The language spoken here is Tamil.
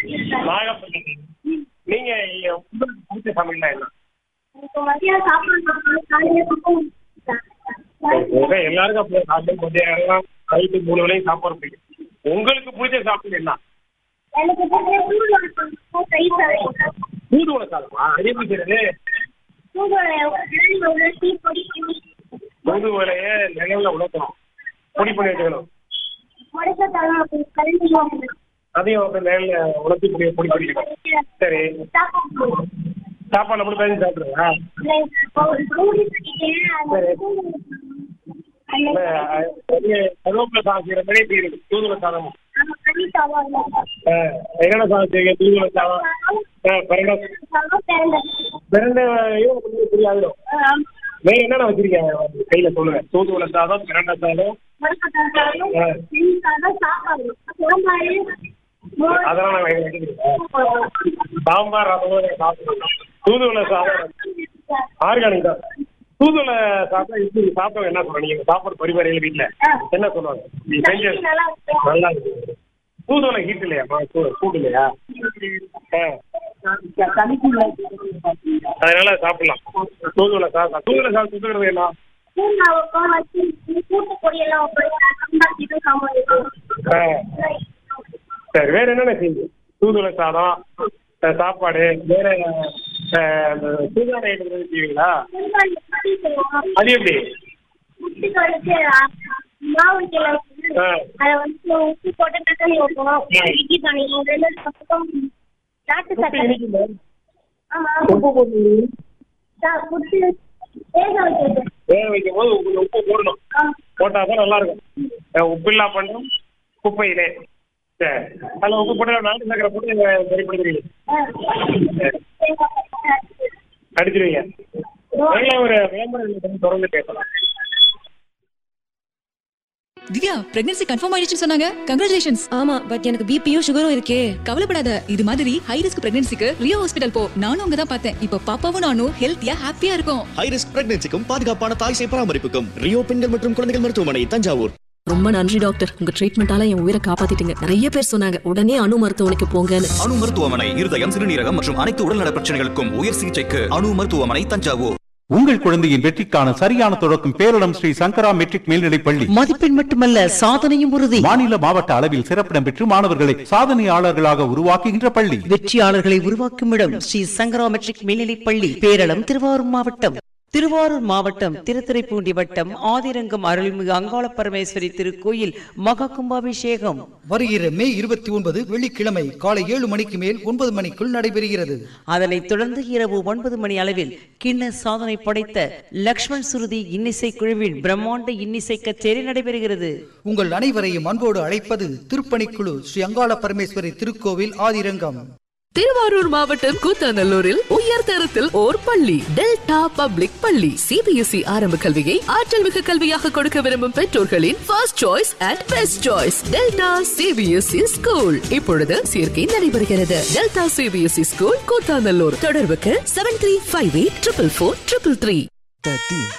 நாகப்பட்டினம் நீங்க உங்களுக்கு பிடிச்ச சமையல்னா என்ன இப்போ மதியம் சாப்பாடு சாப்பிடணும் காலையில சாப்பாடு உங்க எல்லாருக்கும் அப்படி காலையில மதியம் நைட்டு மூணு வேளையும் சாப்பாடு பிடிக்கும் உங்களுக்கு பிடிச்ச சாப்பாடு என்ன எனக்கு பிடிச்ச சூடு கை சாதம் தூதுவளை சாதமா அது எப்படி செய்யறது சூடு டீ பொடி பண்ணி தூதுவளைய நிலவுல உலர்த்தணும் பொடி பண்ணி வச்சுக்கணும் முடக்க தரம் கலந்து அதையும் வந்து நிழல்ல உலர்த்தி பொடி பொடி பண்ணிக்கணும் சரி சாப்பாடு சாப்பாடு மட்டும் பேசி சாப்பிடுறா கருவேப்பிலை சாதம் செய்யற மாதிரி இப்படி இருக்கு தூதுவளை சாதம் ஆ, என்னென்ன சாதம் செய்யுங்க தூதுவளை சாதம் ஆ, பரண்டை பிரண்டையும் கொஞ்சம் புரியாதுடும் வேற என்னென்ன வச்சிருக்கீங்க கையில சொல்லுங்க தூதுவளை சாதம் பிரண்டை சாதம் அதெல்லாம் நான் வாங்கி வச்சுக்கிறேன் சாம்பார் ரசம் சாப்பிடணும் தூதுவளை சாதம் ஆர்கானிக் தான் தூதுவளை சாப்பிட்டா இது சாப்பிட்டவங்க என்ன சொல்றாங்க நீங்க சாப்பாடு பரிமாறையில வீட்டுல என்ன சொல்லுவாங்க நீ செஞ்ச நல்லா இருக்கு தூதுவளை ஹீட் இல்லையாம்மா சூ- சூடு இல்லையா ஆ. அதனால சாப்பிடலாம் தூதுவளை சாதம் தூதுவளை சாதம் சுத்துக்கிறது என்ன கூட்டு பொடியெல்லாம் ஆ. சரி வேற என்னென்ன செய்யுங்க தூதுவளை சாதம் அஹ், சாப்பாடு வேற அஹ், அந்த சுகாதார ஐட்டம் செய்வீங்களா அது எப்படி மாவு கிளம்பு ஆ. அதை வந்து உப்பு போட்டு தக்காளி வைப்போம் இட்லி பண்ணிடுவோம் ரெண்டு பக்கம் நாட்டு உப்பு சக்கரை இனிக்குமா? ஆமா உப்பு போட்டு சா- புட்டு வேக வைக்கிறது வேக வைக்கும் போது கொஞ்சம் உப்பு போடணும் ஆ. போட்டா தான் நல்லா இருக்கும் அஹ், உப்பு இல்லா பண்ணும் குப்பையிலே சரி அதில் உப்பு போட்டு நாட்டு சக்கரை போட்டு நீங்க சரிப்படுத்துறீங்க ஆ. அடிச்சிருவீங்க நல்ல ஒரு விளம்பரம் கொஞ்சம் தொடர்ந்து பேசலாம் திவ்யா பிரெக்னன்சி கன்ஃபார்ம் ஆயிடுச்சுன்னு சொன்னாங்க கங்க்ராச்சுலேஷன்ஸ் ஆமா பட் எனக்கு பிபியும் சுகரும் இருக்கே கவலைப்படாத இது மாதிரி ஹை ரிஸ்க் பிரெக்னன்சிக்கு ரியோ ஹாஸ்பிடல் போ நானும் அங்க தான் பார்த்தேன் இப்போ பாப்பாவும் நானும் ஹெல்த்தியா ஹாப்பியா இருக்கும் ஹை ரிஸ்க் பிரெக்னன்சிக்கும் பாதுகாப்பான தாய் சேய் பராமரிப்புக்கும் ரியோ பெண்கள் மற்றும் குழந்தைகள் மருத்துவமனை தஞ்சாவூர் ரொம்ப நன்றி டாக்டர் உங்க ட்ரீட்மெண்டால என் உயிரை காப்பாத்திட்டீங்க நிறைய பேர் சொன்னாங்க உடனே அணு மருத்துவமனைக்கு போங்கன்னு அணு மருத்துவமனை இருதயம் சிறுநீரகம் மற்றும் அனைத்து உடல்நல பிரச்சனைகளுக்கும் உயர் சிகிச்சைக்கு அணு மருத்துவமனை தஞ்சாவூர் உங்கள் குழந்தையின் வெற்றிக்கான சரியான தொடக்கம் பேரிடம் ஸ்ரீ சங்கரா மெட்ரிக் மேல்நிலைப் பள்ளி மதிப்பெண் மட்டுமல்ல சாதனையும் உறுதி மாநில மாவட்ட அளவில் சிறப்பிடம் பெற்று மாணவர்களை சாதனையாளர்களாக உருவாக்குகின்ற பள்ளி வெற்றியாளர்களை உருவாக்கும் இடம் ஸ்ரீ சங்கரா மெட்ரிக் மேல்நிலைப் பள்ளி பேரளம் திருவாரூர் மாவட்டம் திருவாரூர் மாவட்டம் திருத்துறைப்பூண்டி வட்டம் ஆதிரங்கம் அருள்மிகு அங்காள பரமேஸ்வரி திருக்கோயில் மகா கும்பாபிஷேகம் வருகிற மே இருபத்தி ஒன்பது வெள்ளிக்கிழமை காலை ஏழு மணிக்கு மேல் ஒன்பது மணிக்குள் நடைபெறுகிறது அதனைத் தொடர்ந்து இரவு ஒன்பது மணி அளவில் கிண்ண சாதனை படைத்த லக்ஷ்மண் சுருதி இன்னிசை குழுவின் பிரம்மாண்ட இன்னிசை கச்சேரி நடைபெறுகிறது உங்கள் அனைவரையும் அன்போடு அழைப்பது திருப்பணிக்குழு ஸ்ரீ அங்காள பரமேஸ்வரி திருக்கோவில் ஆதிரங்கம் திருவாரூர் மாவட்டம் கூத்தாநல்லூரில் உயர் தரத்தில் ஓர் பள்ளி டெல்டா பப்ளிக் பள்ளி சிபிஎஸ்இ ஆரம்ப கல்வியை ஆற்றல் மிகு கல்வியாக கொடுக்க விரும்பும் பெற்றோர்களின் first choice and best choice Delta CBSE school இப்பொழுது சேர்க்கை நடைபெறுகிறது டெல்டா சிபிஎஸ்இ ஸ்கூல் கூத்தாநல்லூர் தொடர்புக்கு seven three five eight triple four triple three